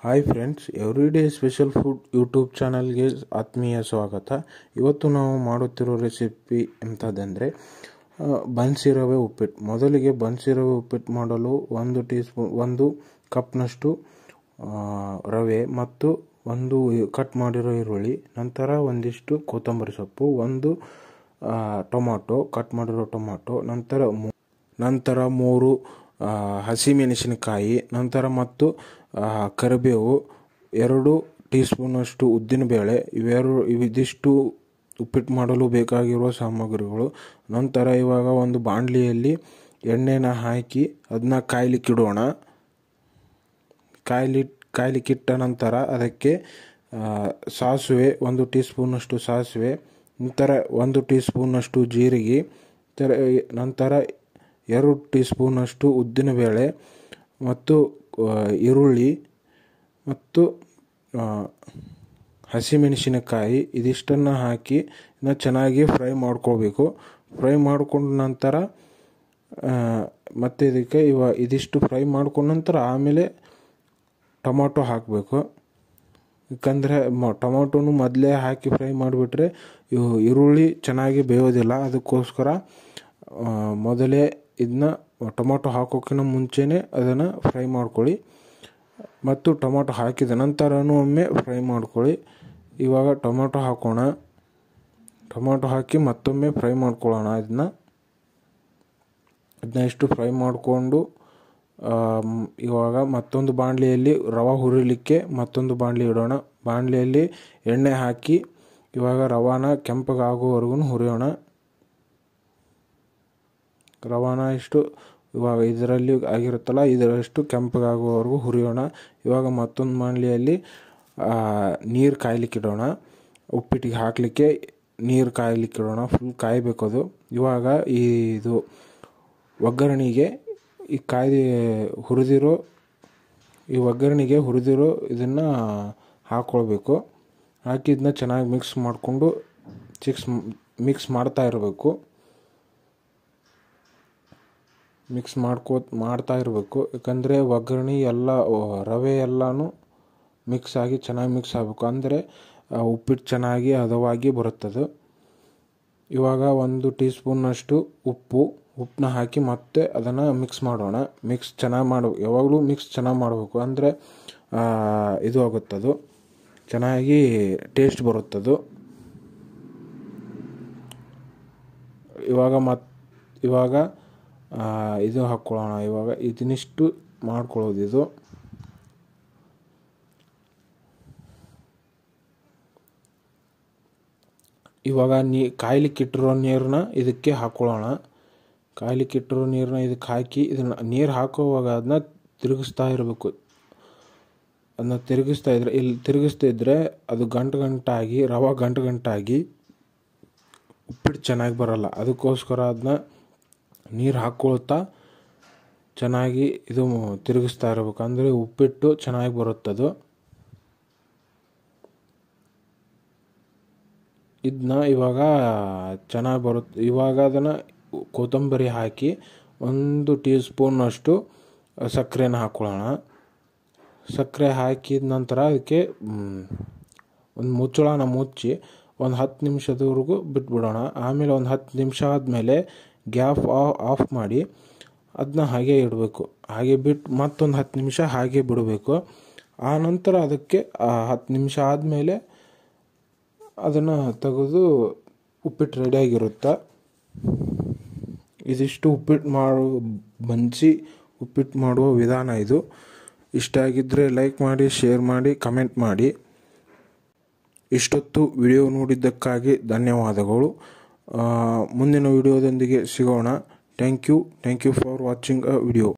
hi friends every day special food YouTube ಚಾನಲ್ಗೆ ಆತ್ಮೀಯ ಸ್ವಾಗತ ಇವತ್ತು ನಾವು ಮಾಡುತ್ತಿರೋ ರೆಸಿಪಿ ಎಂಥದ್ದಂದರೆ ಬನ್ಸಿ ರವೆ ಉಪ್ಪಿಟ್ಟು ಮೊದಲಿಗೆ ಬನ್ಸಿ ರವೆ ಉಪ್ಪಿಟ್ಟು ಮಾಡಲು ಒಂದು ಟೀ ಸ್ಪೂನ್ ಒಂದು ಕಪ್ನಷ್ಟು ಆ, ರವೆ ಮತ್ತು ಒಂದು ಕಟ್ ಮಾಡಿರೋ ಈರುಳ್ಳಿ ನಂತರ ಒಂದಿಷ್ಟು ಕೊತ್ತಂಬರಿ ಸೊಪ್ಪು ಒಂದು ಆ, ಟೊಮಾಟೊ ಕಟ್ ಮಾಡಿರೋ ಟೊಮಾಟೊ ನಂತರ ಮೂ- ನಂತರ ಮೂರು ಆ, ಹಸಿಮೆಣಸಿನಕಾಯಿ ನಂತರ ಮತ್ತು ಆ, ಕರಿಬೇವು ಎರಡು ಟೀ ಸ್ಪೂನಷ್ಟು ಉದ್ದಿನಬೇಳೆ ಇವೆರಡು ಇವಿದಿಷ್ಟು ಉಪ್ಪಿಟ್ಟು ಮಾಡಲು ಬೇಕಾಗಿರುವ ಸಾಮಗ್ರಿಗಳು ನಂತರ ಇವಾಗ ಒಂದು ಬಾಣಲಿಯಲ್ಲಿ ಎಣ್ಣೆನ ಹಾಕಿ ಅದನ್ನ ಕಾಯ್ಲಿಕ್ಕಿಡೋಣ ಕಾಯ್ಲಿ ಕಾಯ್ಲಿಕ್ಕಿಟ್ಟ ನಂತರ ಅದಕ್ಕೆ ಆ, ಸಾಸಿವೆ ಒಂದು ಟೀ ಸ್ಪೂನಷ್ಟು ಸಾಸಿವೆ ನಂತರ ಒಂದು ಟೀ ಸ್ಪೂನಷ್ಟು ಜೀರಿಗೆ ತರ ನಂತರ ಎರಡು ಟೀ ಸ್ಪೂನಷ್ಟು ಉದ್ದಿನಬೇಳೆ ಮತ್ತು ಆ, ಈರುಳ್ಳಿ ಮತ್ತು ಆ, ಹಸಿಮೆಣಸಿನಕಾಯಿ ಇದಿಷ್ಟನ್ನು ಹಾಕಿ ಇನ್ನು ಚೆನ್ನಾಗಿ ಫ್ರೈ ಮಾಡ್ಕೊಳ್ಬೇಕು ಫ್ರೈ ಮಾಡ್ಕೊಂಡ ನಂತರ ಆ, ಮತ್ತೆ ಇದಕ್ಕೆ ಇವ ಇದಿಷ್ಟು ಫ್ರೈ ಮಾಡ್ಕೊಂಡ ನಂತರ ಆಮೇಲೆ ಟೊಮಾಟೊ ಹಾಕಬೇಕು ಯಾಕಂದರೆ ಮ ಟೊಮಾಟೊನು ಮೊದಲೇ ಹಾಕಿ ಫ್ರೈ ಮಾಡಿಬಿಟ್ರೆ ಇವು ಈರುಳ್ಳಿ ಚೆನ್ನಾಗಿ ಬೇಯೋದಿಲ್ಲ ಅದಕ್ಕೋಸ್ಕರ ಆ, ಮೊದಲೇ ಇದನ್ನ ಟೊಮಾಟೊ ಹಾಕೋಕ್ಕಿಂತ ಮುಂಚೆನೇ ಅದನ್ನು ಫ್ರೈ ಮಾಡ್ಕೊಳ್ಳಿ ಮತ್ತು ಟೊಮಾಟೊ ಹಾಕಿದ ನಂತರನೂ ಒಮ್ಮೆ ಫ್ರೈ ಮಾಡ್ಕೊಳ್ಳಿ ಇವಾಗ ಟೊಮಾಟೊ ಹಾಕೋಣ ಟೊಮಾಟೊ ಹಾಕಿ ಮತ್ತೊಮ್ಮೆ ಫ್ರೈ ಮಾಡ್ಕೊಳ್ಳೋಣ ಇದನ್ನ ಅದನ್ನ ಇಷ್ಟು ಫ್ರೈ ಮಾಡಿಕೊಂಡು ಇವಾಗ ಮತ್ತೊಂದು ಬಾಣಲಿಯಲ್ಲಿ ರವೆ ಹುರಿಲಿಕ್ಕೆ ಮತ್ತೊಂದು ಬಾಣಲಿ ಇಡೋಣ ಬಾಣಲಿಯಲ್ಲಿ ಎಣ್ಣೆ ಹಾಕಿ ಇವಾಗ ರವಾನ ಕೆಂಪಗಾಗುವವರೆಗೂ ಹುರಿಯೋಣ ರವಾನ ಇಷ್ಟು ಇವಾಗ ಇದರಲ್ಲಿ ಆಗಿರುತ್ತಲ್ಲ ಇದರಷ್ಟು ಕೆಂಪಗಾಗುವವರೆಗೂ ಹುರಿಯೋಣ ಇವಾಗ ಮತ್ತೊಂದು ಬಾಣಲಿಯಲ್ಲಿ ನೀರು ಕಾಯ್ಲಿಕ್ಕಿಡೋಣ ಉಪ್ಪಿಟ್ಟಿಗೆ ಹಾಕಲಿಕ್ಕೆ ನೀರು ಕಾಯ್ಲಿಕ್ಕಿಡೋಣ ಫುಲ್ ಕಾಯಬೇಕು ಅದು ಇವಾಗ ಈ ಇದು ಒಗ್ಗರಣೆಗೆ ಈ ಕಾಯ್ದು ಹುರಿದಿರೋ ಈ ಒಗ್ಗರಣೆಗೆ ಹುರಿದಿರೋ ಇದನ್ನು ಹಾಕ್ಕೊಳ್ಬೇಕು ಹಾಕಿ ಇದನ್ನ ಚೆನ್ನಾಗಿ ಮಿಕ್ಸ್ ಮಾಡಿಕೊಂಡು ಚಿಕ್ಸ್ ಮಿಕ್ಸ್ ಮಾಡ್ತಾ ಇರಬೇಕು ಮಿಕ್ಸ್ ಮಾಡ್ಕೋ ಮಾಡ್ತಾ ಇರಬೇಕು ಯಾಕಂದರೆ ಒಗ್ಗರಣೆ ಎಲ್ಲ ಆ, ರವೆ ಎಲ್ಲನೂ ಮಿಕ್ಸ್ ಆಗಿ ಚೆನ್ನಾಗಿ ಮಿಕ್ಸ್ ಆಗಬೇಕು ಅಂದರೆ ಆ, ಉಪ್ಪಿಟ್ಟು ಚೆನ್ನಾಗಿ ಹದವಾಗಿ ಬರುತ್ತದೆ ಇವಾಗ ಒಂದು ಟೀ ಸ್ಪೂನ್ನಷ್ಟು ಉಪ್ಪು ಉಪ್ಪನ್ನ ಹಾಕಿ ಮತ್ತೆ ಅದನ್ನು ಮಿಕ್ಸ್ ಮಾಡೋಣ ಮಿಕ್ಸ್ ಚೆನ್ನಾಗಿ ಮಾಡ ಯಾವಾಗಲೂ ಮಿಕ್ಸ್ ಚೆನ್ನಾಗಿ ಮಾಡಬೇಕು ಅಂದರೆ ಇದು ಆಗುತ್ತದು ಚೆನ್ನಾಗಿ ಟೇಸ್ಟ್ ಬರುತ್ತದು ಇವಾಗ ಮತ್ ಇವಾಗ ಆ, ಇದು ಹಾಕ್ಕೊಳ್ಳೋಣ ಇವಾಗ ಇದನ್ನಿಷ್ಟು ಮಾಡ್ಕೊಳ್ಳೋದು ಇದು ಇವಾಗ ನೀ ಕಾಯ್ಲಿಕ್ಕಿಟ್ಟಿರೋ ನೀರನ್ನ ಇದಕ್ಕೆ ಹಾಕ್ಕೊಳ್ಳೋಣ ಕಾಯ್ಲಿಕ್ಕಿಟ್ಟಿರೋ ನೀರನ್ನ ಇದಕ್ಕೆ ಹಾಕಿ ಇದನ್ನ ನೀರು ಹಾಕುವಾಗ ಅದನ್ನ ತಿರುಗಿಸ್ತಾ ಇರಬೇಕು ಅದನ್ನ ತಿರುಗಿಸ್ತಾ ಇದ್ರೆ ಇಲ್ಲಿ ತಿರುಗಿಸ್ತಾ ಇದ್ರೆ ಅದು ಗಂಟು ಗಂಟಾಗಿ ರವೆ ಗಂಟು ಗಂಟಾಗಿ ಉಪ್ಪಿಟ್ಟು ಚೆನ್ನಾಗಿ ಬರಲ್ಲ ಅದಕ್ಕೋಸ್ಕರ ಅದನ್ನ ನೀರು ಹಾಕ್ಕೊಳ್ತಾ ಚೆನ್ನಾಗಿ ಇದು ತಿರುಗಿಸ್ತಾ ಇರಬೇಕು ಅಂದರೆ ಉಪ್ಪಿಟ್ಟು ಚೆನ್ನಾಗಿ ಬರುತ್ತದು ಇದನ್ನ ಇವಾಗ ಚೆನ್ನಾಗಿ ಬರುತ್ತೆ ಇವಾಗ ಅದನ್ನು ಕೊತ್ತಂಬರಿ ಹಾಕಿ ಒಂದು ಟೀ ಸ್ಪೂನಷ್ಟು ಸಕ್ಕರೆನ ಹಾಕ್ಕೊಳ್ಳೋಣ ಸಕ್ಕರೆ ಹಾಕಿದ ನಂತರ ಅದಕ್ಕೆ ಒಂದು ಮುಚ್ಚಳನ ಮುಚ್ಚಿ ಒಂದು ಹತ್ತು ನಿಮಿಷದವರೆಗೂ ಬಿಟ್ಬಿಡೋಣ ಆಮೇಲೆ ಒಂದು ಹತ್ತು ನಿಮಿಷ ಆದಮೇಲೆ ಗ್ಯಾಪ್ ಆಫ್ ಮಾಡಿ ಅದನ್ನ ಹಾಗೆ ಇಡಬೇಕು ಹಾಗೆ ಬಿಟ್ಟು ಮತ್ತೊಂದು ಹತ್ತು ನಿಮಿಷ ಹಾಗೆ ಬಿಡಬೇಕು ಆ ನಂತರ ಅದಕ್ಕೆ ಆ ಹತ್ತು ನಿಮಿಷ ಆದಮೇಲೆ ಅದನ್ನು ತೆಗೆದು ಉಪ್ಪಿಟ್ಟು ರೆಡಿಯಾಗಿರುತ್ತೆ ಇದಿಷ್ಟು ಉಪ್ಪಿಟ್ಟು ಮಾಡೋ ಬನ್ಸಿ ಉಪ್ಪಿಟ್ಟು ಮಾಡುವ ವಿಧಾನ ಇದು ಇಷ್ಟ ಆಗಿದ್ದರೆ ಲೈಕ್ ಮಾಡಿ ಶೇರ್ ಮಾಡಿ ಕಮೆಂಟ್ ಮಾಡಿ ಇಷ್ಟೊತ್ತು ವಿಡಿಯೋ ನೋಡಿದ್ದಕ್ಕಾಗಿ ಧನ್ಯವಾದಗಳು ಆ, ಮುಂದಿನ ವಿಡಿಯೋದೊಂದಿಗೆ ಸಿಗೋಣ thank you thank you for watching a video